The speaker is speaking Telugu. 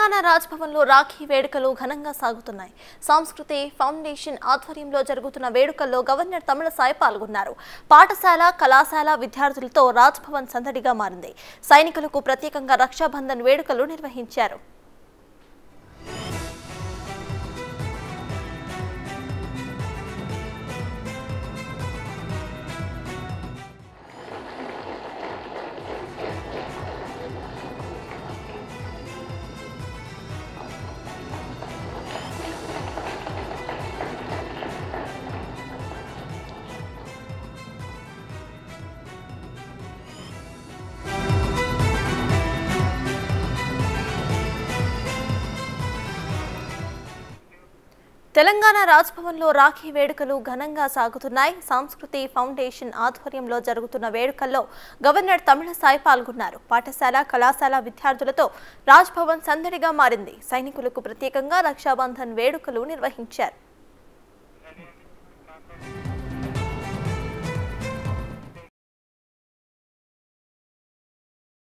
తెలంగాణ రాజ్భవన్లో రాఖీ వేడుకలు ఘనంగా సాగుతున్నాయి సంస్కృతి ఫౌండేషన్ ఆధ్వర్యంలో జరుగుతున్న వేడుకల్లో గవర్నర్ తమిళసాయి పాల్గొన్నారు పాఠశాల కళాశాల విద్యార్థులతో రాజ్భవన్ సందడిగా మారింది సైనికులకు ప్రత్యేకంగా రక్షాబంధన్ వేడుకలు నిర్వహించారు తెలంగాణ రాజ్భవన్లో రాఖీ వేడుకలు ఘనంగా సాగుతున్నాయి సంస్కృతి ఫౌండేషన్ ఆధ్వర్యంలో జరుగుతున్న వేడుకల్లో గవర్నర్ తమిళసాయి పాల్గొన్నారు పాఠశాల కళాశాల విద్యార్థులతో రాజ్భవన్ సందడిగా మారింది సైనికులకు ప్రత్యేకంగా రక్షాబంధన్ వేడుకలు నిర్వహించారు